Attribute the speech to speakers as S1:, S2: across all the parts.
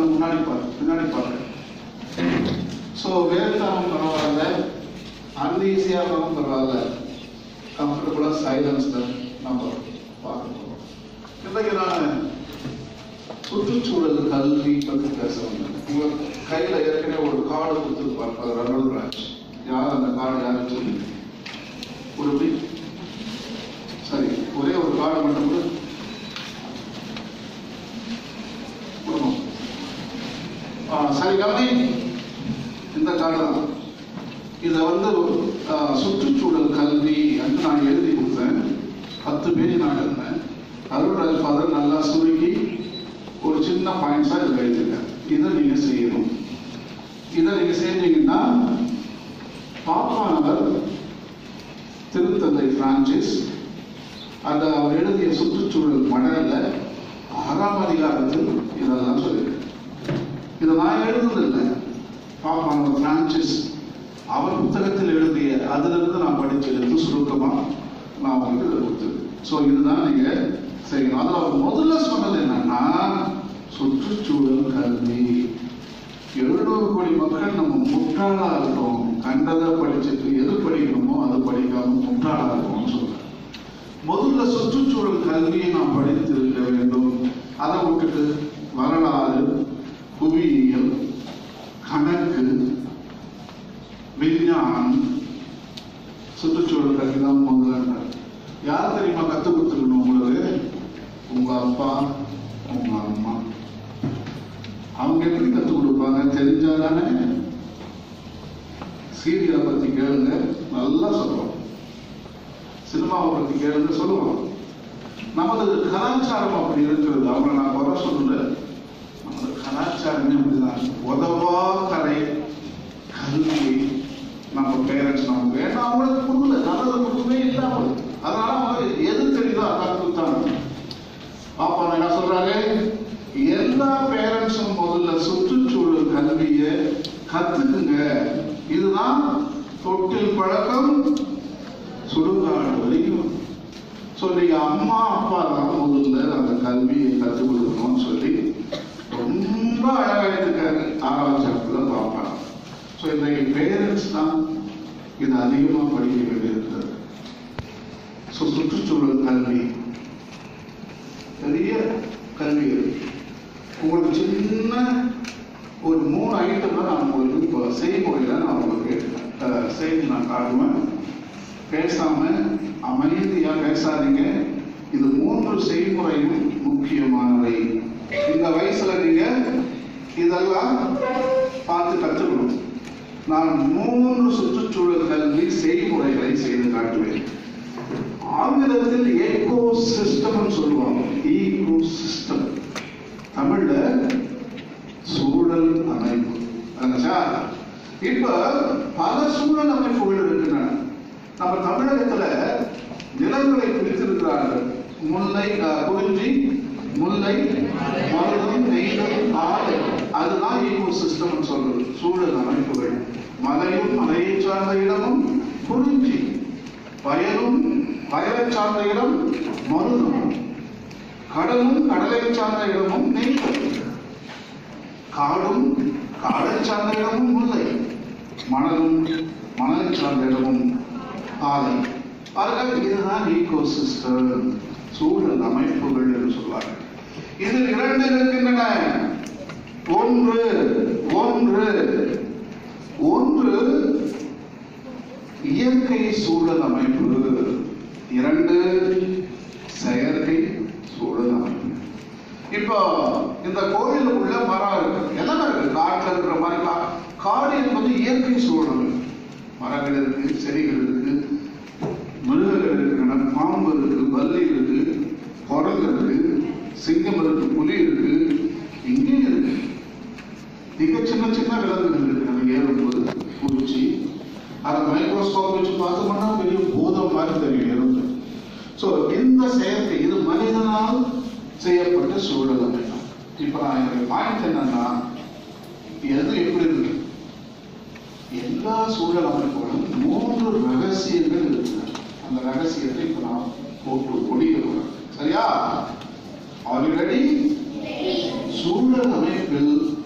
S1: கொஞ்சம் முன்னாடி பாரு பின்னாடி பாரு ஸோ வேர்த்தாலும் பரவாயில்ல அன்ஈஸியாக இருந்தாலும் பரவாயில்ல கம்ஃபர்டபுளாக சைலன்ஸில் நம்ம பார்க்க போகிறோம் இன்றைக்கு நான் சுற்றுச்சூழல் கல்வி பற்றி பேச வந்தேன் உங்க கையில் ஏற்கனவே ஒரு கார்டு கொடுத்துருப்பார் அது ரகுல் ராஜ் யார் அந்த கார்டு யாருன்னு சொல்லி ஒரு பி சரி ஒரே ஒரு கார்டு மட்டும் கொடு. கொடுக்கணும். ஆ, சரி கவனி இந்த கார்டு தான் இதை வந்து ஆ, சுற்றுச்சூழல் கல்வி என்று நான் எழுதி கொடுத்தேன் பத்து பேஜ் நான் எழுதினேன் அருள்ராஜ் ஃபாதர் நல்லா சுருக்கி ஒரு சின்ன பாயிண்ட்ஸாக இதில் எழுதியிருக்கேன் இதை நீங்கள் செய்யணும் இதை நீங்கள் செஞ்சீங்கன்னா பாப்பானவர் திருத்தந்தை பிரான்சிஸ் அந்த அவர் எழுதிய சுற்றுச்சூழல் மடலில் ஆறாம் அதிகாரத்தில் இதெல்லாம் சொல்லியிருக்கேன் இதை நான் எழுதுனதில்லை பாப்பானவர் பிரான்சிஸ் அவர் புத்தகத்தில் எழுதிய அதிலிருந்து நான் படிச்சு எடுத்து சுருக்கமாக நான் உங்களுக்கு இதை கொடுத்தது ஸோ இதுதான் நீங்கள் செய்யணும் அதில் அவர் முதல்ல சொன்னது என்னன்னா சுற்றுச்சூழல் கல்வி எழுநூறு கோடி மக்கள் நம்ம முட்டாளா இருக்கோம் கண்டதை படிச்சுட்டு எது படிக்கணுமோ அது படிக்காம முட்டாளா இருக்கோம்னு சொல்றாரு முதல்ல சுற்றுச்சூழல் கல்வியை நாம் படித்திருக்க வேண்டும் அதை விட்டுட்டு வரலாறு புவியியல் கணக்கு விஞ்ஞானம் சுற்றுச்சூழல் கல்வி தான் முதல்ல யார் தெரியுமா கற்றுக் கொடுத்துருக்கணும் உங்களுக்கு உங்க அப்பா உங்க அம்மா அவங்க எப்படி கற்றுக் கொடுப்பாங்க தெரிஞ்சாதானே சீரியலை பத்தி கேளுங்க நல்லா சொல்லுவோம் சினிமாவை பத்தி கேளுங்க சொல்லுவோம் நமது கலாச்சாரம் அப்படி இருக்கிறது அவங்கள நான் குறை சொல்லல நமது கலாச்சாரமே அப்படிதான் உதவா கலை கல்வி நம்ம பேரண்ட்ஸ் நமக்கு ஏன்னா அவங்களுக்கு கொடுக்கல நல்லது கொடுக்கவே இல்லை அவங்களுக்கு அதனால அவங்க எது தெரியுதோ அதான் கொடுத்தாங்க பாப்பா என்ன சொல்றாரு எல்லா பேரண்ட்ஸும் முதல்ல சுற்றுச்சூழல் கல்வியை கத்துக்குங்க இதுதான் தொட்டில் பழக்கம் சுடுகாடு வரைக்கும் ஸோ நீங்க அம்மா அப்பா தான் முதல்ல அந்த கல்வியை கற்றுக் கொடுக்கணும்னு சொல்லி ரொம்ப அழகா இருக்காரு ஆராய்ச்சியத்துல பார்ப்பாங்க ஸோ இன்றைக்கு பேரண்ட்ஸ் தான் இது அதிகமாக படிக்க வேண்டியிருக்கிறது ஸோ சுற்றுச்சூழல் கல்வி பெரிய கல்வி இருக்கு. உங்களுக்கு சின்ன ஒரு மூணு ஐட்டம் தான் நான் உங்களுக்கு இப்போ செய்முறையில் நான் உங்களுக்கு அஹ், செய்து நான் காட்டுவேன் பேசாம அமைதியா பேசாதீங்க இது மூன்று செய்முறையும் முக்கியமானவை இந்த வயசுல நீங்க இதெல்லாம் பார்த்து கற்றுக்கணும் நான் மூன்று சுற்றுச்சூழல் கல்வி செய்முறைகளை செய்து காட்டுவேன் ஆங்கிலத்தில் ஏகோ சிஸ்டம் சொல்லுவாங்க ஈகோ சிஸ்டம் தமிழ்ல சூழல் அமைப்பு ஆச்சா? இப்ப பல சூழல் அமைப்புகள் இருக்கின்றன நம்ம தமிழகத்துல நிலங்களை பிரித்திருக்கிறார்கள் முல்லை அஹ், குறிஞ்சி முல்லை மருதம் நெய்தல் ஆலை அதுதான் ஈகோ சிஸ்டம் சொல்றது சூழல் அமைப்புகள் மலையும் மலையை சார்ந்த இடமும் குறிஞ்சி வயலும் வயலை சார்ந்த இடம் மருதம் கடலும் கடலை சார்ந்த இடமும் நெய்தல் காடும் காடை சார்ந்த இடமும் முல்லை மணலும் மணலை சார்ந்த இடமும் ஆலை பாருங்க இதுதான் ஈகோ சிஸ்டம் சூழல் அமைப்புகள் என்று சொல்வார்கள் இதில் இரண்டு இருக்கின்றன ஒன்று ஒன்று ஒன்று இயற்கை சூழல் அமைப்பு இரண்டு செயற்கை சூழல் அமைப்பு இப்போ இந்த கோயிலுக்குள்ள மரம் இருக்கு எல்லாமே இருக்கு காட்டுல இருக்கிற மாதிரி கா- காடு என்பது இயற்கை சூழல் மரங்கள் இருக்கு செடிகள் இருக்கு மிருகங்கள் இருக்கின்றன பாம்பு இருக்கு பல்லி இருக்கு குரங்கு இருக்கு சிங்கம் இருக்கு புலி இருக்கு இங்கேயும் இருக்கு மிக சின்ன சின்ன விலங்குகள் இருக்கு நம்ம ஏறும்போது பூச்சி அதை மைக்ரோஸ்கோப் வச்சு பார்த்தோம்னா பெரிய பூதம் மாதிரி தெரியும் எறும்பு ஸோ இந்த செயற்கை இது மனிதனால் செய்யப்பட்ட சூழல் அமைப்பு இப்போ நான் என்னுடைய பாயிண்ட் என்னன்னா எது எப்படி இருக்கு எல்லா சூழல் அமைப்புகளும் மூன்று ரகசியங்கள் இருக்கு அந்த ரகசியத்தை இப்போ நான் போட்டு முடிக்க போறேன் சரியா ஆல்ரெடி சூழல் அமைப்பில்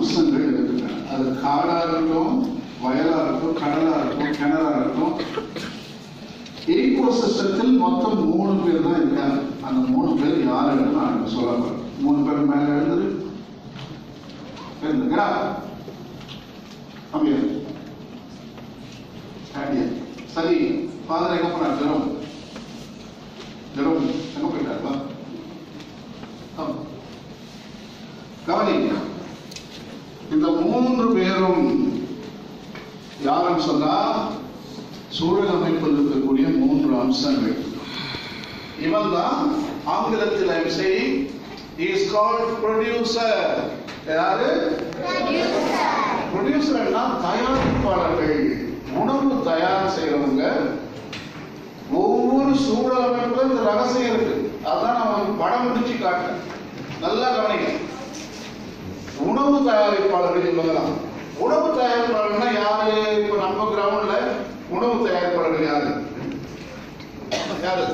S1: அம்சங்கள் இருக்கின்றன அது காடா இருக்கட்டும் வயலா இருக்கட்டும் கடலா இருக்கட்டும் கிணறா இருக்கட்டும் ஈகோ சிஸ்டத்தில் மொத்தம் மூணு பேர் தான் இருக்காங்க அந்த மூணு பேர் யாருன்னு நான் இப்ப சொல்ல போறேன் மூணு பேர் மேல எழுந்துரு எழுந்துங்கடா அப்படியா ஸ்டாண்டியா சரி ஃபாதர் எங்க போனார் ஜெரோம் ஜெரோம் எங்க போயிட்டார் வா ஆமா. கவனி இந்த மூன்று பேரும் யாருன்னு சொன்னா சூழல் அமைப்பில் இருக்கக்கூடிய மூன்று அம்சங்கள் இவன் தான் ஆங்கிலத்தில் I'm saying he is called producer யாரு ப்ரொடியூசர்னா தயாரிப்பாளர்கள் உணவு தயார் செய்யறவங்க ஒவ்வொரு சூழல் அமைப்புல இந்த ரகசியம் இருக்கு அதான் நான் உங்களுக்கு படம் முடிச்சு காட்டுறேன் நல்லா கவனிங்க உணவு தயாரிப்பாளர்கள் இவங்கதான் உணவு தயாரிப்பாளர்கள்னா யாரு இப்ப நம்ம கிரவுண்ட்ல உணவு தயாரிப்பாளர்கள் யாரு யாரு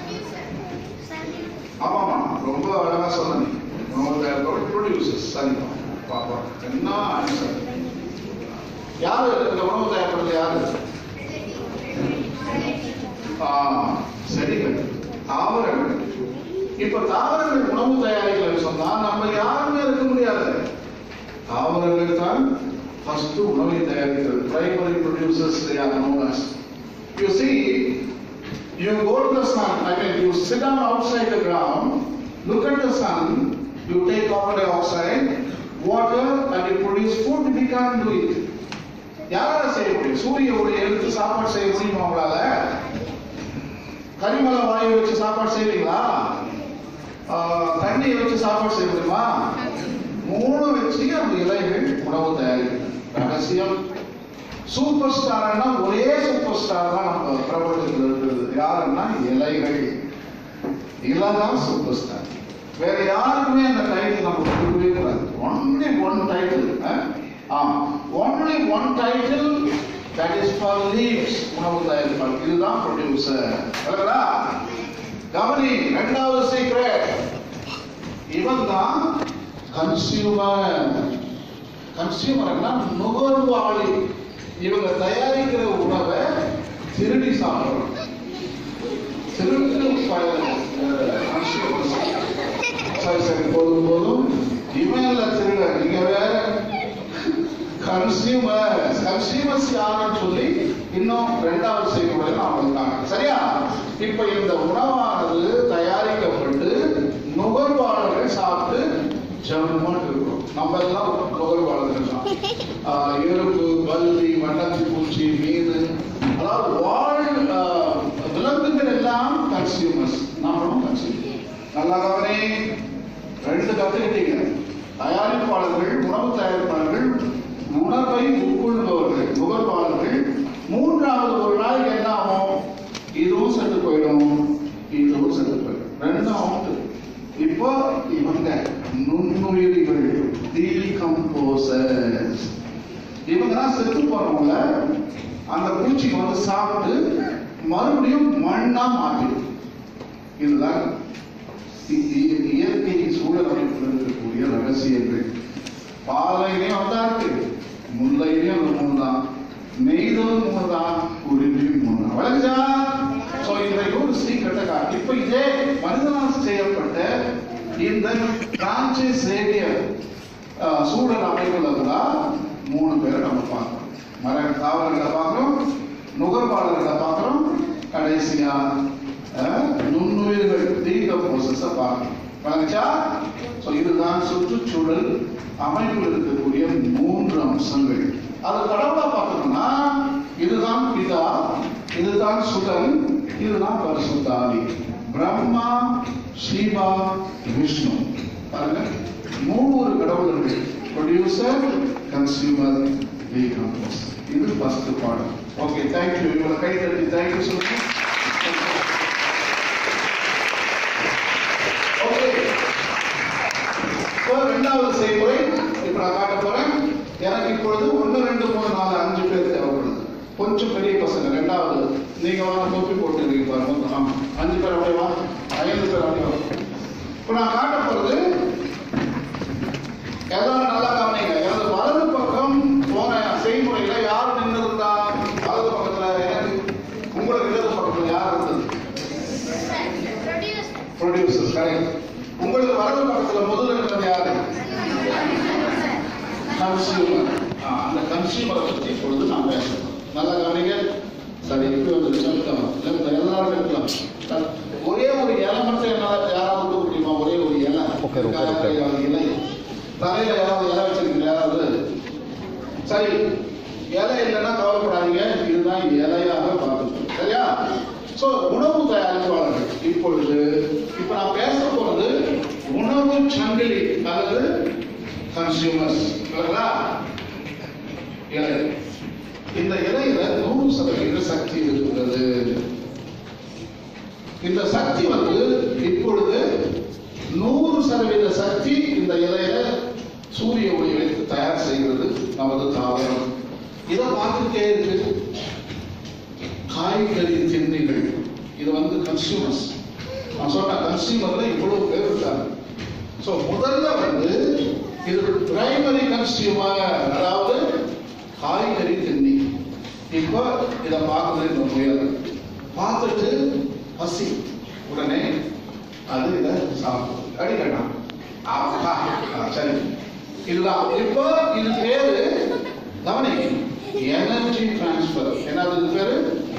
S1: ஆமாமா ரொம்ப அழகா சொன்னீங்க உணவு தயாரிப்பாளர் ப்ரொடியூசர்ஸ் சரி பாப்பா என்ன ஆன்சர் யாரு இந்த உணவு தயாரிப்பாளர் யாரு ஆ, செடிகள் தாவரங்கள் இப்ப தாவரங்கள் உணவு தயாரிக்கலன்னு சொன்னா நம்ம யாருமே இருக்க முடியாது தாவரங்கள் தான் ஃபர்ஸ்ட் உணவை தயாரிக்கிறது primary producers they are known as you see you go to the sun i mean you sit down outside the ground look at the sun you take carbon dioxide water and you produce food we can't do it யாரால செய்ய முடியும் சூரிய ஒளி எடுத்து சாப்பாடு செய்ய முடியுமா உங்களால கரிமல வாயு வச்சு சாப்பாடு செய்வீங்களா ஆஹ், தண்ணியை வச்சு சாப்பாடு செய்ய முடியுமா மூணு வச்சு அந்த இலைகள் உணவு தயாரிக்கும் ரகசியம் சூப்பர் ஸ்டார்னா ஒரே சூப்பர் ஸ்டார் தான் நம்ம பிரபலத்தில் இருக்கிறது யாருன்னா இலைகள் இலை தான் சூப்பர் ஸ்டார் வேற யாருக்குமே அந்த டைட்டில் நம்ம கொடுக்கவே கூடாது ஒன்லி ஒன் டைட்டில் ஆமா only one title that is for leaves உணவு தயாரிப்பாளர் இதுதான் ப்ரொடியூசர் கரெக்டா கவனி ரெண்டாவது சீக்ரெட் இவன் தான் கன்சியூமர் கன்சியூமர்னா நுகர்வாளி இவங்க தயாரிக்கிற உணவை திருடி சாப்பிடுறோம் திருட்டு கன்சியூமர்ஸ் சரி சரி போதும் போதும் இவன் இல்ல திருட நீங்க வேற கன்சியூமர் கன்சியூமர்ஸ் யாருன்னு சொல்லி இன்னும் ரெண்டாவது செய்திகளை நான் உங்களுக்கு சரியா இப்ப இந்த உணவானது தயாரிக்கப்பட்டு நுகர்வாளர்கள் சாப்பிட்டு ஜம்முன்னு இருக்கும் நம்ம எல்லாம் நுகர்வாளர்கள் தான் ஆஹ், எறும்பு பல்லி வண்ணத்து பூச்சி மீன் அதாவது வாழ் ஆஹ், விலங்குகள் எல்லாம் கன்சியூமர்ஸ் நாமளும் கன்சியூமர் நல்லா கவனி ரெண்டு கத்துக்கிட்டீங்க தயாரிப்பாளர்கள் உணவு தயாரிப்பாளர்கள் உணவை உட்கொள்பவர்கள் நுகர்வாளர்கள் மூன்றாவது ஒரு நாளைக்கு என்ன ஆகும் இதுவும் செத்து போயிடும் இதுவும் செத்து போயிடும் ரெண்டும் அவுட்டு இப்போ இவங்க நுண்ணுயிரிகள் டீகம்போசர்ஸ் இவங்க தான் செத்து போறவங்கள அந்த பூச்சிக்கு வந்து சாப்பிட்டு மறுபடியும் மண்ணா மாற்றிடும் இதுதான் இ- இ- இயற்கை சூழல் அமைப்பில் இருக்கக்கூடிய ரகசியங்கள் பாலையிலையும் அதான் இருக்கு முல்லையிலையும் அந்த மூணு தான் நெய்தலும் மூணு தான் உரிமையும் மூணு தான் விளங்குச்சா சோ இன்றைக்கு ஒரு சீக்கிரத்தை காட்டு இப்ப இதே மனிதனால் செய்யப்பட்ட இந்த பிரான்சிஸ் சேவியர் சூழல் அமைப்புல தான் மூணு பேரை நம்ம பார்க்கிறோம் மர தாவரங்களை பார்க்கிறோம் நுகர்வாளர்களை பார்க்கிறோம் கடைசியா அஹ், நுண்ணுயிர்கள் டீகம்போசஸ பார்க்கணும் விளங்குச்சா சோ இதுதான் சுற்றுச்சூழல் அமைப்பில் இருக்கக்கூடிய மூன்று அம்சங்கள் அது கடவுளா பார்க்கணும்னா இதுதான் பிதா இதுதான் சுதன் இதுதான் பரிசுத்தாவி பிரம்மா சிவா விஷ்ணு பாருங்க மூணு கடவுளர்கள் ப்ரொடியூசர் கன்சியூமர் டீகம்போசர் இது ஃபர்ஸ்ட் பாடம் ஓகே தேங்க்யூ இவங்களை கை தட்டி தேங்க்யூ சொல்லுங்க ஓகே இப்போ ரெண்டாவது செய்முறை இப்ப நான் காட்ட போறேன் எனக்கு இப்பொழுது ஒன்று ரெண்டு மூணு நாலு அஞ்சு பேர் தேவைப்படுது கொஞ்சம் பெரிய பசங்க ரெண்டாவது நீங்க வாங்க தொப்பி போட்டுருக்கீங்க பாருங்க ஆமா அஞ்சு பேர் அப்படியே வா ஐந்து பேர் அப்படியே வா இப்போ நான் காட்ட போறது எல்லாரும் நல்லா கவனிங்க எழுத கன்சியூமர் அந்த கன்சியூமரை பற்றி இப்பொழுது நாம் பேசணும் நல்லா கவனிங்க சரி இப்படி வந்து சொல்லிட்டோம் இல்லை எல்லாரும் இருக்கலாம் க- ஒரே ஒரு இலை மட்டும் என்னால் யாராவது கொடுக்க முடியுமா ஒரே ஒரு இலை
S2: உட்காரு, உட்காரு, உட்காரு.
S1: இருக்காங்க, இலை தலையில யாராவது இலை வச்சிருக்கீங்களா யாராவது சரி இலை இல்லைன்னா கவலைப்படாதீங்க இதுதான் இலையாக பார்க்கணும் சரியா சோ உணவு தயாரிப்பாளர்கள் இப்பொழுது இப்ப நான் பேச போறது உணவு சங்கிலி அல்லது கன்சியூமர்ஸ் இலை இந்த இலையில நூறு சதவீத சக்தி இருக்கிறது இந்த சக்தி வந்து இப்பொழுது நூறு சதவீத சக்தி இந்த இலையில சூரிய ஒளி வைத்து தயார் செய்கிறது நமது தாவரம் இதை பார்த்துட்டே இருக்கு காய்கறி திண்ணிகள் இது வந்து கன்சியூமர்ஸ் நான் சொன்ன கன்சியூமர்ல இவ்வளவு பேர் இருக்காங்க ஸோ முதல்ல வந்து இது பிரைமரி கன்சியூமர் அதாவது காய்கறி திண்ணி இப்போ இதை பார்க்குறது இந்த முயல் பார்த்துட்டு பசி உடனே அது இதை சாப்பிடும் அடிக்கணும் ஆஹா ஆ, சரி இதுதான் இப்போ இது பேரு கவனி எனர்ஜி டிரான்ஸ்ஃபர் என்னது இது பேரு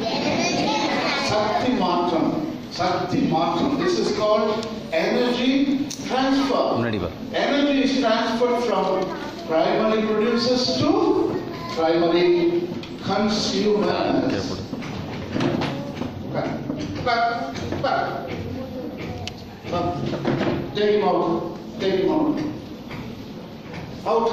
S1: சக்தி மாற்றம் சக்தி மாற்றம் this is called energy transfer
S2: முன்னாடி வா
S1: energy is transferred from primary producers to primary consumers.
S2: கீழே போடு
S1: Back, back, back. Back. Take him out. Take him out. Out.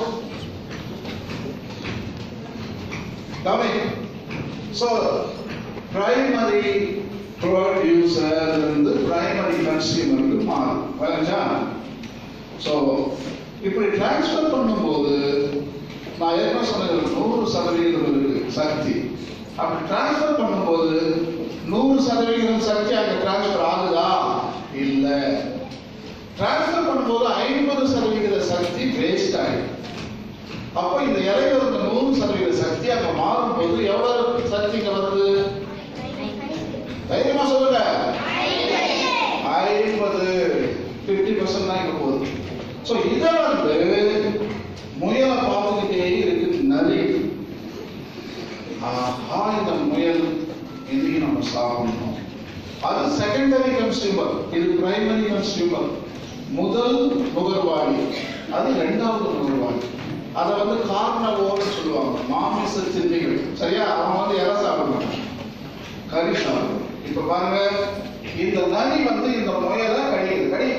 S1: Coming. So, primary producer இருந்து primary consumer க்கு மாறும். புரியுதா? So இப்படி transfer பண்ணும்போது நான் ஏற்கனவே சொன்னது நூறு சதவீதம் இருக்கு சக்தி அப்படி டிரான்ஸ்ஃபர் பண்ணும்போது நூறு சதவீதம் சக்தி அங்கே டிரான்ஸ்ஃபர் ஆகுதா இல்லை டிரான்ஸ்ஃபர் பண்ணும்போது ஐம்பது சதவிகித சக்தி வேஸ்ட் ஆயிடும் அப்போ இந்த இலையில இருந்த நூறு சதவீத சக்தி அங்க மாறும்போது எவ்வளவு சக்தி இங்க வருது தைரியமா சொல்லுங்க ஐம்பது பிப்டி பர்சன்ட் தான் இங்க போகுது ஸோ இதை வந்து முயலை பார்த்துக்கிட்டே இருக்கு நரி ஆஹா இந்த முயல் இன்னைக்கு நம்ம சாப்பிடணும் அது செகண்டரி கன்சியூமர் இது பிரைமரி கன்சியூமர் முதல் நுகர்வாளி அது இரண்டாவது நுகர்வாளி அதை வந்து கார்னவோன்னு சொல்லுவாங்க மாமிச சிந்திகள் சரியா அவன் வந்து எதை சாப்பிடுவாங்க கறி சாப்பிடும் இப்ப பாருங்க இந்த நரி வந்து இந்த முயலை கடிக்குது கடி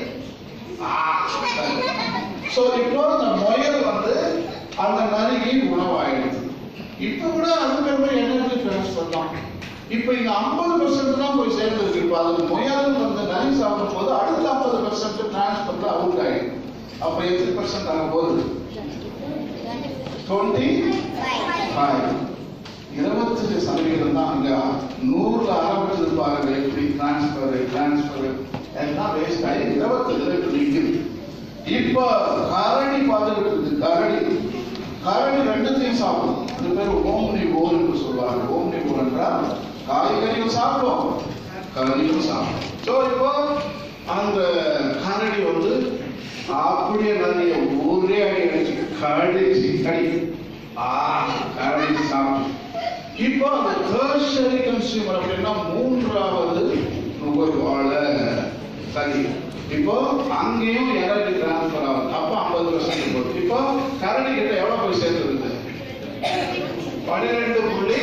S1: சோ இப்போ இந்த முயல் வந்து அந்த நரிக்கு உணவாயிடுது இப்ப கூட அது பேர் எனர்ஜி டிரான்ஸ்ஃபர் தான் இப்ப இங்க ஐம்பது பெர்சென்ட் தான் போய் சேர்ந்துருக்கு இப்ப அது முயல் வந்து நரி சாப்பிடும் போது அடுத்த ஐம்பது பெர்சென்ட் டிரான்ஸ்ஃபர்ல அவுட் ஆயிடும் அப்ப எத்தனை பெர்சென்ட் ஆக போகுது டுவெண்ட்டி ஃபைவ் இருபத்தஞ்சு சதவீதம் தான் அங்க நூறுல ஆரம்பிச்சிருப்பாங்க எப்படி டிரான்ஸ்பர் டிரான்ஸ்பர் எல்லாம் வேஸ்ட் ஆகி இருபத்தஞ்சுல இப்ப நிக்குது இப்ப கரடி பார்த்துட்டு இருக்கு கரடி கரடி ரெண்டுத்தையும் சாப்பிடும் அது பேர் ஓம்னி ஓர் என்று சொல்வாங்க ஓம்னி ஓர் என்றால் காய்கறியும் சாப்பிடும் கரடியும் சாப்பிடும் ஸோ இப்போ அந்த கரடி வந்து அப்படியே நிறைய ஒரே அடி அடிச்சு கடிச்சு கடி ஆ கரடி சாப்பிடும் இப்போ அந்த டெர்ஷரி கன்சியூமர் அப்படின்னா மூன்றாவது நுகர்வாளர் சரி இப்போ அங்கேயும் எனர்ஜி டிரான்ஸ்ஃபர் ஆகுது அப்போ ஐம்பது பர்சன்ட் போகுது இப்போ கரடி கிட்ட எவ்வளவு போய் சேர்ந்துருது பன்னிரெண்டு புள்ளி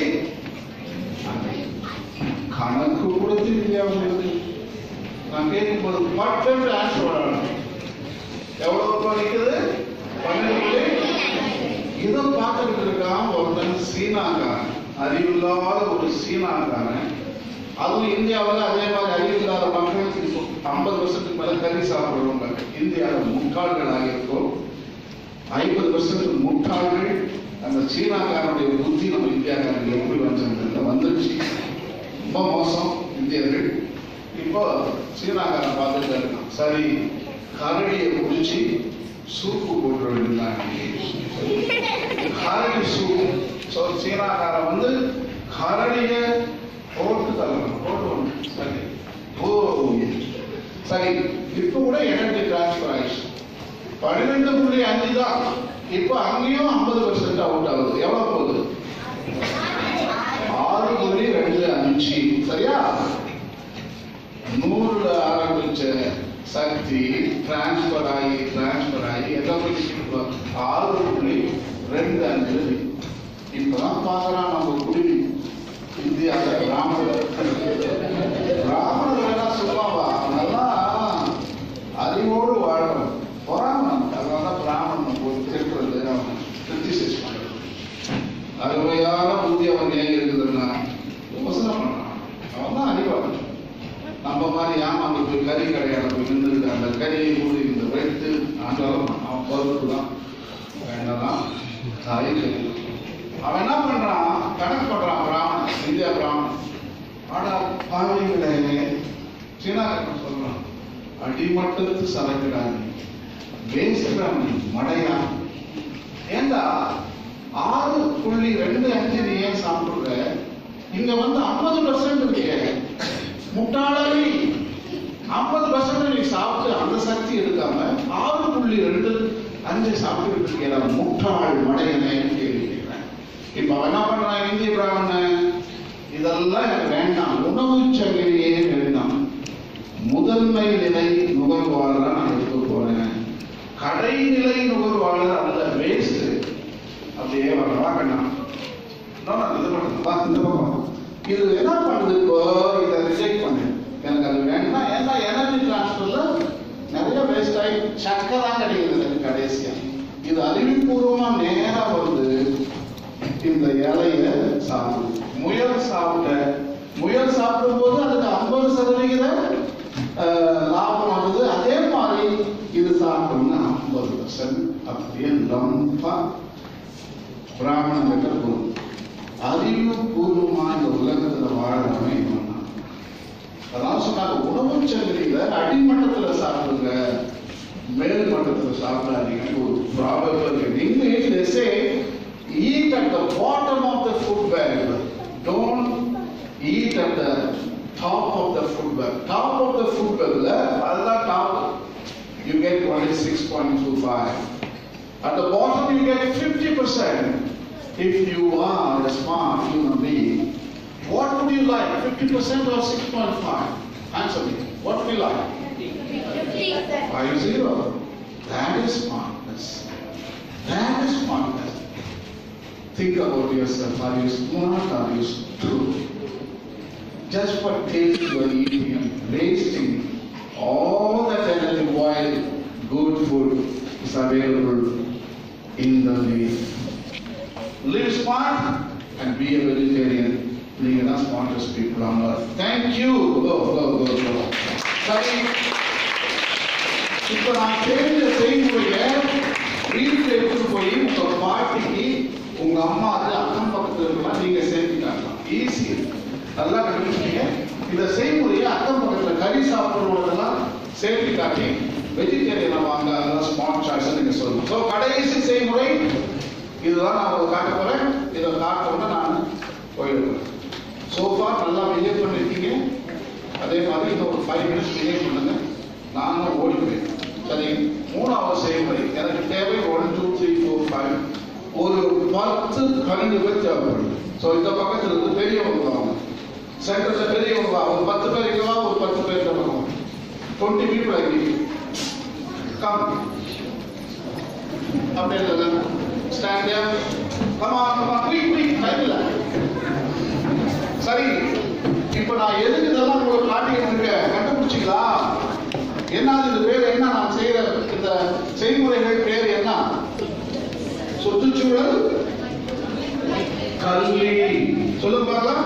S1: கணக்கு கூட தெரியலையா உங்களுக்கு நான் கேட்கும்போது மட்டும் ஆன்சர் பண்ணணும் எவ்வளவு ரூபாய் நிக்குது பன்னெண்டு புள்ளி இதை பார்த்துட்டு இருக்கான் ஒருத்தன் சீனாக்காரன் அறிவில்லாத ஒரு சீனாக்காரன் அதுவும் இந்தியாவில் அதே மாதிரி அறிவில்லாத மக்கள் ஐம்பது வருஷத்துக்கு மேல கறி சாப்பிடுறவங்க இந்தியாவில் முட்டாள்களாக இருக்கும் ஐம்பது வருஷத்துக்கு முட்டாள்கள் அந்த சீனாக்காரனுடைய புத்தி நம்ம இந்தியாக்காரங்க எப்படி வந்தாங்க வந்துருச்சு ரொம்ப மோசம் இந்தியர்கள் இப்போ சீனாக்காரன் பார்த்துட்டு இருக்கான் சரி கரடியை குடிச்சு சூப்பு போட்டு வேண்டியதுதான் கரடி சூப்பு ஸோ சீனாக்காரன் வந்து கரடிய போட்டு தரணும் போட்டு வரணும். சரி ஓ சரி இப்போ கூட எனர்ஜி டிரான்ஸ்ஃபர் ஆயிடுச்சு பன்னிரெண்டு புள்ளி அஞ்சு தான் இப்போ அங்கேயும் ஐம்பது பர்சன்ட் அவுட் ஆகுது எவ்வளவு போகுது ஆறு புள்ளி ரெண்டு அஞ்சு சரியா நூறுல ஆரம்பிச்ச சக்தி டிரான்ஸ்பர் ஆகி டிரான்ஸ்பர் ஆகி எல்லாம் இப்போ ஆறு புள்ளி ரெண்டு அஞ்சு இப்பதான் பார்க்கறான் நம்ம குடிவி இந்தியாவில் பிராமணர் பிராமணர் எல்லாம் சும்மாவா நல்லா அறிவோடு வாழணும் பொறாமன் அதனால தான் பிராமணன் போய் திருக்குறது அவன் கிரிட்டிசைஸ் பண்றது அருமையான புத்தி அவன் ஏன் இருக்குதுன்னா விமர்சனம் பண்றான் அவன் தான் அறிவாளன் நம்ம மாதிரி ஏமாந்து போய் கறி கடையால போய் நின்றுட்டு அந்த கறியை மூடி இந்த வெட்டு ஆண்டாலும் அவன் பொறுப்பு தான் வேண்டாம் தாய் கறி அவன் என்ன பண்றான் கணக்கு பண்றான் பிராமணன் இந்தியா பிராமணன் ஆனா பாவிகளே சீனா சொல்றான் அடிமட்டத்து சரக்குடாங்க வேஸ்டாங்க மடையா ஏண்டா ஆறு புள்ளி ரெண்டு அஞ்சு நீ ஏன் சாப்பிடுற இங்க வந்து ஐம்பது பர்சன்ட் இருக்கே முட்டாளி ஐம்பது பர்சன்ட் நீ சாப்பிட்டு அந்த சக்தி எடுக்காம ஆறு புள்ளி ரெண்டு அஞ்சு சாப்பிட்டு இருக்கீங்க முட்டாள் மடையனே கேள்வி கேட்கிறேன் இப்ப அவன் என்ன பண்றான் இந்திய பிராமணன் இதெல்லாம் எனக்கு வேண்டாம் உணவு சங்கிலியே வேண்டாம் முதன்மை நிலை நுகர்வாளரா நான் இருக்க போறேன் கடைநிலை நுகர்வாளர் அல்ல வேஸ்ட் அப்படியே வரவா வேண்டாம் இன்னொன்னு நான் இது பண்ணுறேன் வா, இந்த பக்கம் இது என்ன பண்ணுது இப்போ இதை ரிஜெக்ட் பண்ணு எனக்கு அது வேண்டாம் ஏன்னா எனர்ஜி டிரான்ஸ்ஃபர்ல நிறைய வேஸ்ட் ஆகி சக்கரை தான் கிடைக்குது எனக்கு கடைசியா இது அறிவுபூர்வமா நேரா வருது இந்த இலைய சாப்பிடுது முயல் சாப்பிட்ட முயல் சாப்பிடும் போது அதுக்கு ஐம்பது சதவிகித அஹ், லாபம் வருது அதே மாதிரி இது சாப்பிட்டோம்னா ஐம்பது பர்சன்ட் அப்படியே லம்பா பிராமணங்கிட்ட போகும் அறிவுபூர்வமா இந்த உலகத்துல வாழறவன் இவன் தான். அதான் சொன்னாங்க உணவு சங்கிலியில அடிமட்டத்துல சாப்பிடுங்க மேல் மட்டத்துல சாப்பிடாதீங்கன்னு ஒரு ப்ராபம் இருக்கு English they say eat at the bottom of the food bag don't eat at the top of the food bag top of the food bag அதுதான் top you get only 6.25 at the bottom you get 50% if you are a smart human being what would you like 50% or 6.5 answer me what would you like Five zero. That is smartness. That is smartness. Think about yourself. Are you smart? Are you stupid? Just for taste you are eating and wasting all that energy while good food is available in the leaf. Live smart and be a vegetarian. நீங்க தான் smartest people on earth. Thank you. Go, go, go, go. சரி இப்ப நான் தெரிஞ்ச செய்முறைய வீட்டுல எடுத்துட்டு போய் உங்க பாட்டிக்கு உங்க அம்மாவுக்கு அக்கம் பக்கத்துல இருக்கலாம் நீங்க சேர்த்து காட்டலாம் ஈஸி நல்லா கண்டுபிடிச்சீங்க இந்த செய்முறையை அக்கம் பக்கத்துல கறி சாப்பிடுறவங்களெல்லாம் சேர்த்து காட்டி வெஜிடேரியனை வாங்க அதெல்லாம் ஸ்மார்ட் சாய்ஸ் நீங்க சொல்லணும் ஸோ கடைசி செய்முறை இதுதான் நான் உங்களுக்கு காட்ட போறேன் இதை காட்டோம்னா நான் போயிடுவேன் சோஃபா நல்லா பிஹேவ் பண்ணிருக்கீங்க அதே மாதிரி இன்னும் ஒரு ஃபைவ் மினிட்ஸ் பிஹேவ் பண்ணுங்க நானும் ஓடி போயிருக்கேன் சரி மூணாவது செய்முறை எனக்கு தேவை one two three four five ஒரு பத்து பன்னெண்டு பேர் தேவைப்படுது ஸோ இந்த பக்கத்துல இருந்து பெரியவங்க வாங்க சென்டர்ல பெரியவங்க வா ஒரு பத்து பேர் இங்க வா ஒரு பத்து பேர் இந்த பக்கம் டுவெண்ட்டி பீப்புள் ஆகி கம் அப்படியே இல்லைங்க ஸ்டாண்ட் கமா கமா குயிக் குயிக் டைம் இல்லை சரி இப்ப நான் எதுக்கு இதெல்லாம் உங்களுக்கு காட்டிக்கிட்டு இருக்கேன் கண்டுபிடிச்சிங்களா என்ன இது பேர் என்ன நான் செய்யற இந்த செய்முறைகள் பேர் என்ன சுற்றுச்சூழல் கல்வி சொல்லுங்க பார்க்கலாம்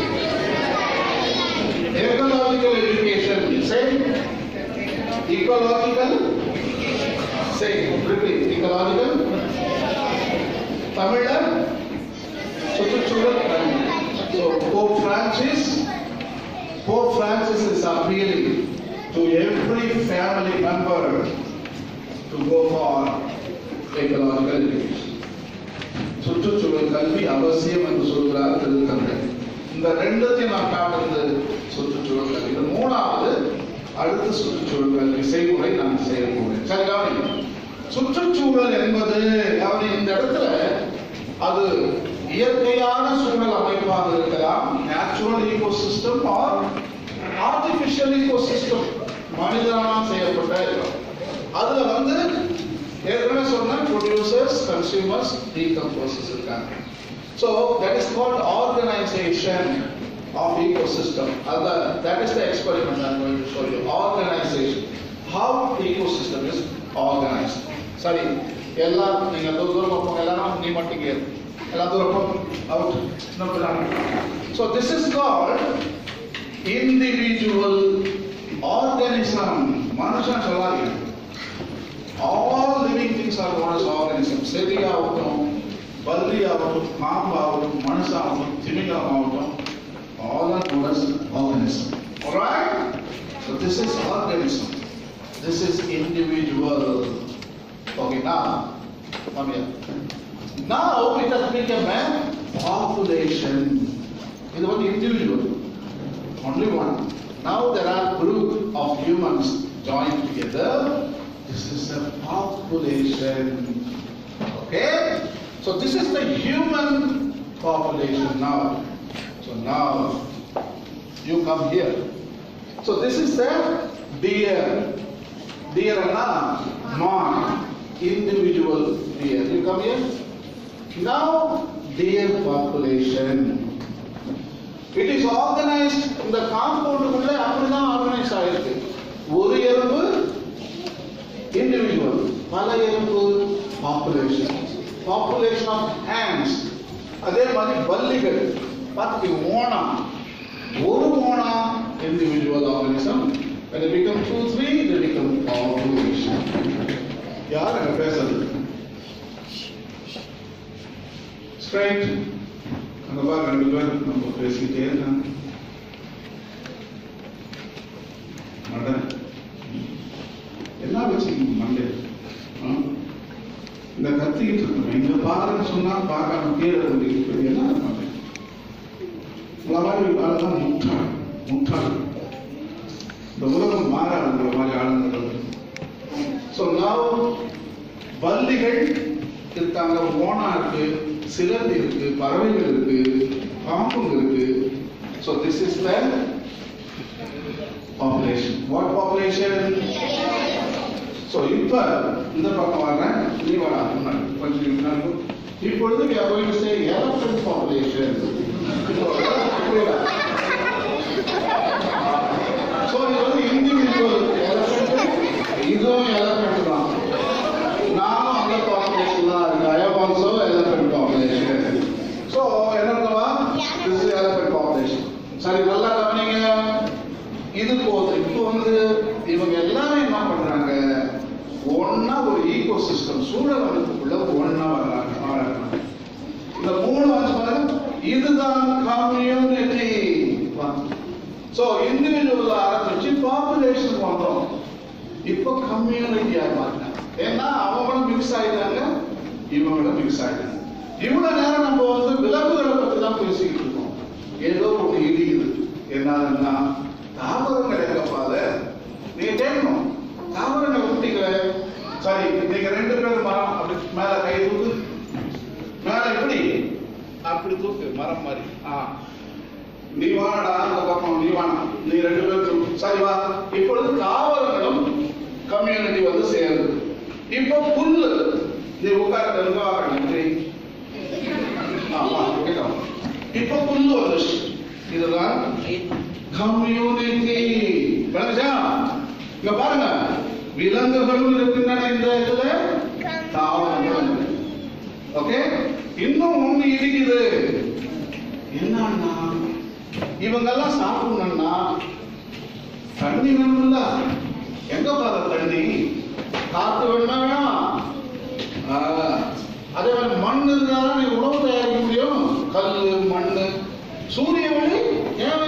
S1: எக்கலாஜிக்கல் எஜுகேஷன் சரி ecological சரி repeat ecological தமிழ்ல சுற்றுச்சூழல் கல்வி So Pope Francis, Pope Francis is appealing to every family member to go for ecological education. சுற்றுச்சூழல் கல்வி அவசியம் என்று சொல்கிறார் திருத்தந்தை இந்த ரெண்டுத்தையும் நான் காட்டுறது சுற்றுச்சூழல் கல்வி இது மூணாவது அடுத்த சுற்றுச்சூழல் கல்வி செய்முறை நான் செய்ய போகிறேன் சரி கவனி சுற்றுச்சூழல் என்பது அதாவது இந்த இடத்துல அது இயற்கையான சூழல் அமைப்பாக இருக்கலாம் natural ecosystem or artificial ecosystem மனிதனால் செய்யப்பட்ட இடம். அதுல வந்து ஏற்கனவே சொன்ன ப்ரொடியூசர்ஸ் கன்சியூமர்ஸ் டீகம்போசர்ஸ் இருக்காங்க so that is called organisation of ecosystem அது that is the experiment I'm going to show you organization how ecosystem is organized சரி எல்லாம் நீங்க தூர தூரமா போங்க எல்லாரும் நீ மட்டும் இங்கே இரு. எல்லாம் தூரம் போங்க அவுட் இன்னும் so this is called individual organism மனுஷன் சொல்லாதீங்க all living things are known as organism செடியாகட்டும் பல்லியாகட்டும் பாம்பாகட்டும் மனுஷாகட்டும் திமிங்கலமாகட்டும் all are known as organism alright so this is organism this is individual okay now come here now it has become a population இது வந்து individual only one. Now there are group of humans joined together. This is a population. Okay? So this is the human population now. So now you come here. So this is the deer. Deer na man, individual deer. You come here. Now deer population. It is organised இந்த காம்பவுண்டுக்குள்ள அப்படிதான் organise ஆயிருக்கு ஒரு எறும்பு individual பல எறும்பு population population of hands அதே மாதிரி பல்லிகள் பார்த்துக்கோங்க ஓனா ஒரு ஓனா individual organism when they become two three they become population யார் அங்க பேசுறது ஸ்ட்ரைட் அந்த பாருங்க ரெண்டு பேர் நம்ம பேசிக்கிட்டே இருக்காங்க மண்டை எல்லாம் வச்சுக்கீங்க மண்டை ஆ? இந்த கத்திக்கிட்டு இருக்கணும் இங்க பாருன்னு சொன்னா பார்க்காம கீழே இருக்கு என்ன மாட்டேன் உங்களை மாதிரி ஆளுதான் முட்டாள் முட்டாள் இந்த உலகம் மாறாது உங்களை மாதிரி ஆளுங்க ஸோ நான் பல்லிகள் இருக்காங்க ஓனா இருக்கு சிலந்தி இருக்கு பறவைகள் இருக்கு பாம்புங்க இருக்கு so this is the population what population so இப்போ இந்த பக்கம் வர்றேன் நீ வாடா முன்னாடி கொஞ்சம் முன்னாடி போ. இப்பொழுது we are going to say elephant population புரியுதா ஸோ இது வந்து இண்டிவிஜுவல் எலஃபென்ட் இதுவும் எலஃபென்ட் தான் நானும் அந்த பாப்புலேஷன் தான் இருக்கு I have also elephant population so என்ன பண்ணுவா திஸ் இஸ் எலஃபென்ட் பாப்புலேஷன் சரி நல்லா கவனிங்க இது போதும் இப்போ வந்து இவங்க எல்லாமே என்ன பண்றாங்க ஒண்ணா ஒரு ஈகோ சிஸ்டம் சூழல் அமைப்புக்குள்ள ஒண்ணா வர்றாங்க வர்றாங்க இந்த மூணு வந்து பாருங்க இதுதான் கம்யூனிட்டி சோ இண்டிவிஜுவல் ஆரம்பிச்சு பாப்புலேஷன் வந்தோம் இப்போ கம்யூனிட்டியா மாறினாங்க ஏன்னா அவங்களும் மிக்ஸ் ஆயிட்டாங்க இவங்களும் மிக்ஸ் ஆயிட்டாங்க இவ்வளவு நேரம் நம்ம வந்து விலங்குகளை பத்தி தான் பேசிக்கிட்டு இருக்கோம் ஏதோ ஒண்ணு இடிக்குது என்னதுன்னா தாவரங்கள் எங்கப்பாத நீ கேட்கணும் தாவரங்கள் குட்டிகளை சரி நீங்க ரெண்டு பேரும் மரம் அப்படி மேல கை தூக்கு மேல எப்படி அப்படி தூக்கு மரம் மாதிரி ஆ நீ வாடா அந்த பக்கம் நீ வாடா நீ ரெண்டு பேரும் தூக்கு. சரி வா இப்பொழுது தாவரங்களும் கம்யூனிட்டி வந்து சேருது இப்போ புல்லு நீ உட்கார்ந்து எங்க வாங்க ஆமா கேட்கலாம் இப்போ புல்லு வந்துச்சு இதுதான் கம்யூனிட்டி விளங்குச்சா இங்க பாருங்க விலங்குகளும் இருக்கின்றன இந்த இதுல தாவரங்களும் இருக்கு. ஓகே இன்னும் ஒண்ணு இருக்குது என்னன்னா இவங்கெல்லாம் சாப்பிடணும்னா தண்ணி வேணும்ல எங்க பாரு தண்ணி காத்து வேணுமா வேணாம் ஆ, அதே மாதிரி மண் இருந்தாலும் நீ உணவு தயாரிக்க முடியும் கல் மண் சூரிய ஒளி தேவை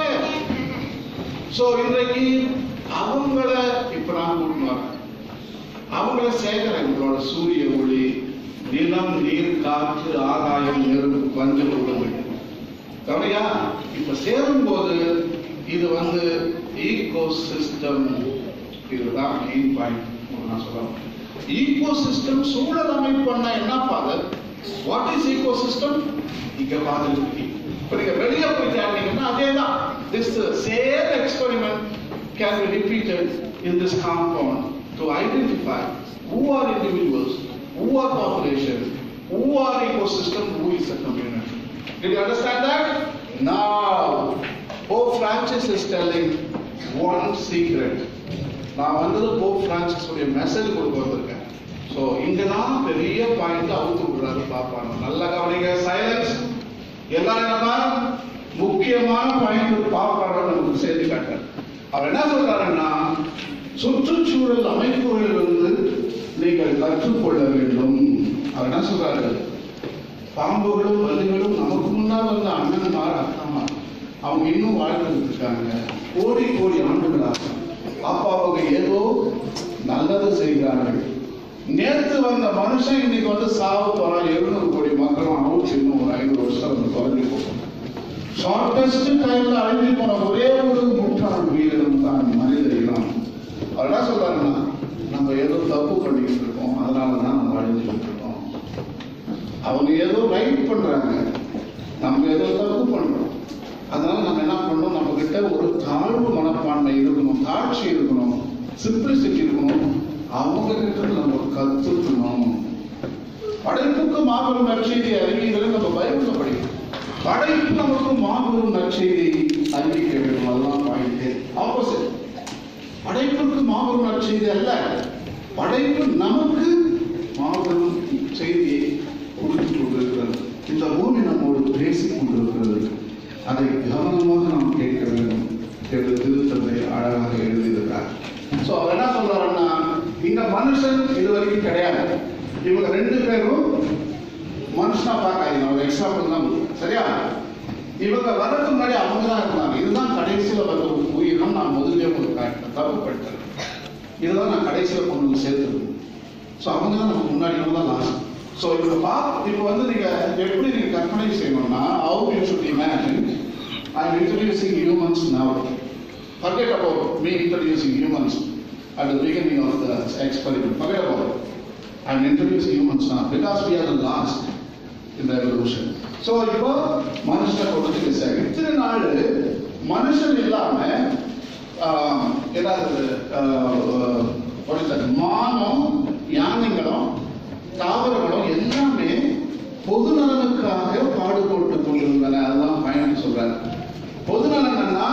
S1: சோ இன்றைக்கு அவங்கள இப்ப நான் கூட்டிட்டு வரேன் அவங்கள சேர்க்கிறேன் எங்களோட சூரிய ஒளி நிலம் நீர் காற்று ஆகாயம் நெருப்பு பஞ்சம் உள்ளது கவனியா இப்ப சேரும் போது இது வந்து ஈகோ சிஸ்டம் இதுதான் மெயின் பாயிண்ட் நான் சொல்ல ஈகோ சிஸ்டம் சூழல் அமைப்புன்னா என்ன father what is ecosystem இங்க பார்த்துருக்கு இப்போ நீங்க வெளியே போய் கேட்டீங்கன்னா அதே தான் this same experiment can be repeated in this compound to identify who are individuals, who are population, who are ecosystem, who is the community. Did you understand that? Now, Pope Francis is telling one secret. நான் வந்தது Pope Francis உடைய message கொடுக்க வந்திருக்கேன் so இங்க தான் பெரிய point அவுத்து விடுறாரு பாப்பாங்க நல்ல கவனிங்க சைலன்ஸ் எல்லாரும் நம்ம முக்கியமான பாயிண்ட் பாப்பாங்க நமக்கு செய்தி காட்டுறாரு அவர் என்ன சொல்றாருன்னா சுற்றுச்சூழல் அமைப்புகளிலிருந்து நீங்கள் கற்றுக்கொள்ள வேண்டும் அவர் என்ன சொல்றாரு பாம்புகளும் வலிகளும் நமக்கு முன்னால் வந்த அண்ணன்மார் அக்காமார் அவங்க இன்னும் வாழ்ந்துட்டு இருக்காங்க கோடி கோடி ஆண்டுகளாக அப்ப அவங்க ஏதோ நல்லது செய்கிறார்கள் நேத்து வந்த மனுஷன் இன்னைக்கு வந்து சாவு போறான் எழுநூறு கோடி மக்களும் அவுட் இன்னும் ஒரு ஐநூறு வருஷம் வந்து குறைஞ்சு போகும் ஷார்டஸ்ட் டைம்ல அழிஞ்சு போன ஒரே ஒரு நூற்றாண்டு உயிரினம் தான் மனித இனம் அவர் என்ன சொல்றாருன்னா நம்ம ஏதோ தப்பு பண்ணிக்கிட்டு இருக்கோம் அதனால தான் நம்ம அழிஞ்சுக்கிட்டு இருக்கோம் அவங்க ஏதோ ரைட் பண்றாங்க நம்ம ஏதோ தப்பு பண்றோம் அதனால நம்ம என்ன பண்ணணும் நம்ம கிட்ட ஒரு தாழ்வு மனப்பான்மை இருக்கணும் தாட்சி இருக்கணும் சிம்பிளிசிட்டி இருக்கணும் அவங்க கிட்ட நம்ம கத்துக்கணும் படைப்புக்கு மாபெரும் நற்செய்தி அறிவிங்களை நம்ம பைபிள்ல படிக்கணும் படைப்பு நமக்கு மாபெரும் நற்செய்தி அறிவிக்க வேண்டும் அதெல்லாம் பாயிண்ட் ஆப்போசிட் படைப்புக்கு மாபெரும் நற்செய்தி அல்ல படைப்பு நமக்கு மாபெரும் செய்தியை கொடுத்து கொண்டிருக்கிறது இந்த பூமி நம்மோடு பேசிக் கொண்டிருக்கிறது அதை கவனமாக நாம் கேட்க வேண்டும் என்று திருத்தந்தை அழகாக எழுதியிருக்கிறார் ஸோ அவர் என்ன சொல்றாருன்னா இந்த மனுஷன் இது வரைக்கும் கிடையாது இவங்க ரெண்டு பேரும் மனுஷனா பார்க்காதீங்க ஒரு எக்ஸாம்பிள் தான் சரியா இவங்க வரதுக்கு முன்னாடி அவங்க தான் இருந்தாங்க இதுதான் கடைசியில் வந்த ஒரு உயிரினம் நான் முதலே ஒரு காட்டு தப்பு பட்டேன் இதுதான் நான் கடைசியில் கொண்டு வந்து சேர்த்துருக்கேன் ஸோ அவங்க தான் நமக்கு முன்னாடி அவங்க தான் லாஸ்ட் ஸோ இப்போ பா இப்போ வந்து நீங்க எப்படி நீங்க கற்பனை செய்யணும்னா how you should imagine I am introducing humans now forget about me introducing humans at the beginning of the experiment. Forget about it. I'm introducing humans now because we are the last in the evolution. So இப்போ மனுஷனை கொடுத்து sir இத்தனை நாள் மனுஷன் இல்லாம ஆஹ், என்னது ஆஹ், what is that? மானம் யானைகளும் தாவரங்களும் எல்லாமே பொது நலனுக்காக பாடுபட்டு கொண்டிருந்தன அதுதான் பயன் சொல்றாரு பொது நலன்னா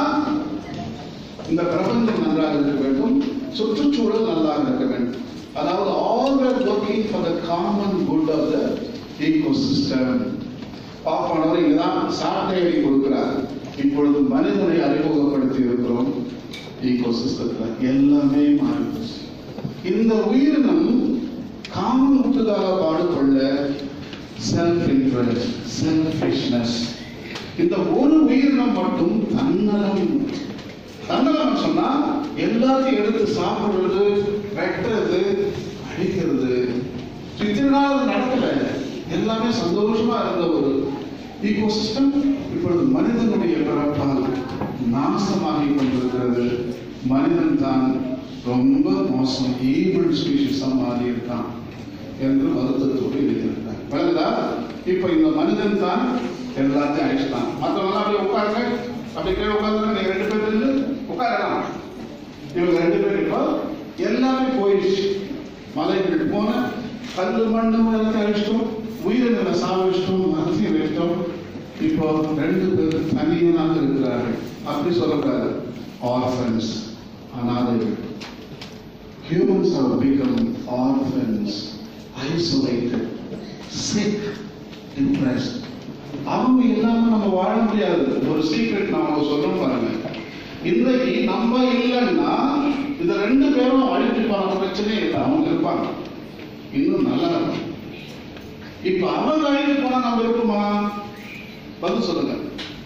S1: இந்த பிரபஞ்சம் நன்றாக இருக்க வேண்டும் சுற்றுச்சூழல் நன்றாக இருக்க வேண்டும் அதாவது always working for the common good of the ecosystem பாப்பானவர் இங்கதான் சாட்டையை கொடுக்கிறார் இப்பொழுது மனிதனை அறிமுகப்படுத்தி இருக்கிறோம் ஈகோசிஸ்டத்துல எல்லாமே மாறிடுச்சு இந்த உயிரினம் காமத்துக்காக பாடுபள்ள செல்ஃப் இன்ட்ரெஸ்ட் செல்ஃபிஷ்னஸ் இந்த ஒரு உயிரினம் மட்டும் தன்னலம் தன்னலம் சொன்னா எல்லாத்தையும் எடுத்து சாப்பிடுறது வெட்டுறது அடிக்கிறது இத்தனை நாள் நடக்கல எல்லாமே சந்தோஷமா இருந்த ஒரு ஈகோ சிஸ்டம் இப்பொழுது மனிதனுடைய பிறப்பால் நாசமாகி கொண்டிருக்கிறது மனிதன் தான் ரொம்ப மோசம் ஈபிள் ஸ்பீஷிஸா மாறி இருக்கான் என்று வருத்தத்தோடு எழுதியிருக்கார் விளங்குதா இப்ப இந்த மனிதன் தான் எல்லாத்தையும் அழிச்சிட்டான் மற்றவங்க அப்படியே உட்காருங்க அப்படி கீழே உட்காந்துருங்க நீங்க ரெண்டு பேர் இருந்து உட்காரலாம் இவங்க ரெண்டு பேரும் இப்போ எல்லாமே போயிடுச்சு மலைகள் போன கல்லு மண்ணு எல்லாத்தையும் அழிச்சிட்டோம் உயிரினங்களை சாவிச்சிட்டோம் மரத்தையும் வைச்சிட்டோம் இப்போ ரெண்டு பேர் தனியனாக இருக்கிறார்கள் அப்படி சொல்லக்கூடாது ஆர்ஃபன்ஸ் அனாதைகள் humans have become orphans, isolated, sick, depressed. அவங்க இல்லாம நம்ம வாழ முடியாது ஒரு சீக்ரெட் நாம சொல்லணும் பாருங்க இன்றைக்கு நம்ம இல்லைன்னா இந்த ரெண்டு பேரும் அழிஞ்சு போன பிரச்சனையே இல்லை அவங்க இருப்பாங்க இன்னும் நல்லா இருக்கும் இப்ப அவங்க அழிஞ்சு போனா நம்ம இருக்குமா பதில் சொல்லுங்க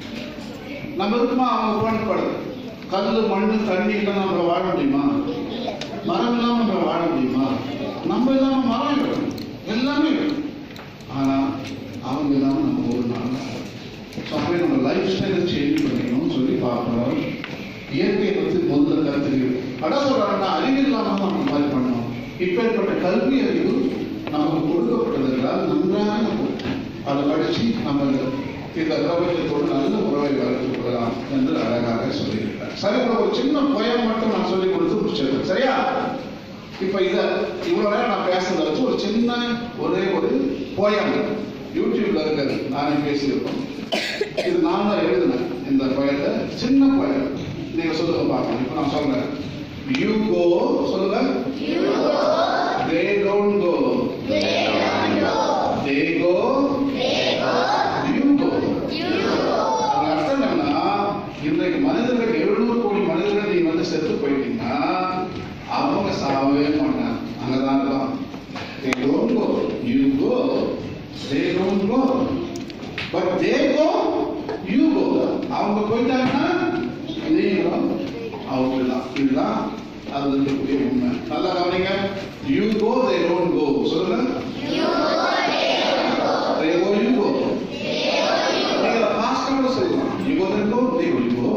S1: நம்ம இருக்குமா அவங்க போனப்படும் கல்லு மண்ணு தண்ணி இல்லாம நம்ம வாழ முடியுமா மரம் இல்லாம நம்ம வாழ முடியுமா நம்ம இல்லாம மரம் இருக்கணும் எல்லாமே இருக்கணும் ஆனா அவங்க இல்லாம நம்ம ஒரு நாள் ஸோ அப்படியே நம்ம லைஃப் ஸ்டைலை சேஞ்ச் பண்ணிக்கணும்னு சொல்லி பார்க்குறோம் இயற்கையை பற்றி முதல்ல கற்றுக்கணும் அட சொல்றாங்கன்னா அறிவு இல்லாம தான் நம்ம மாதிரி பண்ணோம் இப்பேற்பட்ட கல்வி அறிவு நமக்கு கொடுக்கப்பட்டது என்றால் நன்றாக அதை படிச்சு நம்ம இந்த பிரபஞ்சத்தோடு நல்ல உறவை வளர்த்துக் கொள்ளலாம் என்று அழகாக சொல்லியிருக்கிறார் சரி உங்களுக்கு ஒரு சின்ன போயம் மட்டும் நான் சொல்லி கொடுத்து முடிச்சிருக்கேன் சரியா இப்ப இத இவ்வளவு நேரம் நான் பேசுறத வச்சு ஒரு சின்ன ஒரே ஒரு போயம் யூடியூப்ல இருக்கிறது நானே பேசியிருக்கோம் இது நான் தான் எழுதினேன் இந்த போயத்தை சின்ன போயம் நீங்க சொல்லுங்க பார்க்கலாம் இப்ப நான் சொல்றேன் யூ கோ சொல்லுங்க தே don't go they go you கோ அதன் அர்த்தம் என்னன்னா இன்றைக்கு மனிதர்கள் எழுநூறு கோடி மனிதர்கள் நீங்க வந்து செத்து போயிட்டீங்கன்னா அவங்க சாகவே மாட்டாங்க அங்கதான் இருக்கலாம் they don't go you go they don't go but they go you go அவங்க போயிட்டாங்கன்னா நீங்களும் அவங்க தான் இதுதான் அது இருக்கக்கூடிய உண்மை நல்லா கவனிங்க you go they don't go சொல்லுங்க they go you go நீங்க அதை fast ஆ கூட சொல்லலாம் you go they go they go you go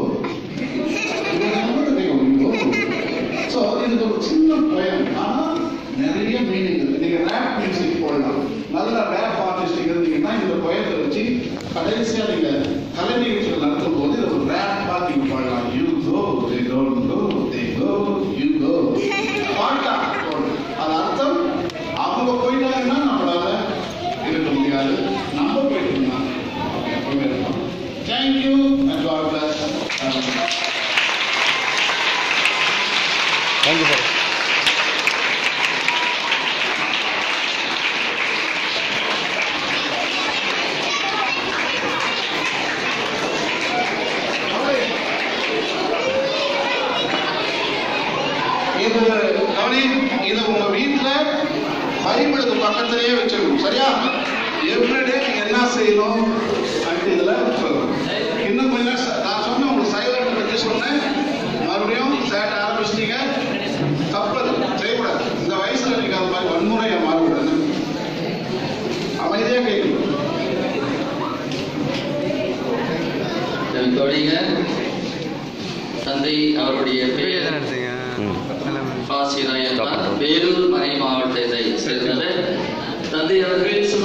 S1: so இது ஒரு சின்ன பயம் ஆனா நிறைய மீனிங் இருக்கு நீங்க ரேப் மியூசிக் போடலாம் நல்ல ரேப் ஆர்டிஸ்ட் இருந்தீங்கன்னா இந்த பயத்தை வச்சு கடைசியா நீங்க கலை நிகழ்ச்சிகள் நடத்தும் போது இது ஒரு ரேப் பார்த்து நீங்க பாடலாம் you go they don't go they go you go பாட்டா போடணும். அது அர்த்தம் அவங்க போயிட்டாங்கன்னா நம்மளால இருக்க முடியாது நம்ம போயிட்டோம்னா எப்பவுமே இருக்கலாம் thank you and God bless
S2: thank you sir
S1: இது கவனி இது உங்க வீட்டுல பைபிளுக்கு பக்கத்திலேயே வச்சிருக்கணும் சரியா எவ்ரிடே நீங்க என்ன செய்யணும் அப்படி இதுல சொல்லணும் இன்னும் கொஞ்ச நேரம் ச- நான் சொன்னேன் உங்களுக்கு சைலண்ட் பத்தி சொன்னேன் மறுபடியும் சேட்ட ஆரம்பிச்சிட்டீங்க தப்பு அது. செய்யக்கூடாது இந்த வயசுல நீங்க அது மாதிரி வன்முறையை மாறக்கூடாது அமைதியா கேட்கணும்
S3: தொழிக தந்தை அவருடைய
S2: வீடியோ
S3: பெயர்
S2: தானே எடுத்தீங்க ம். எல்லாமே.
S3: ஆசிரியர் வேலூர் மறை மாவட்டத்தை சேர்ந்தவர் தந்தை அவர்கள்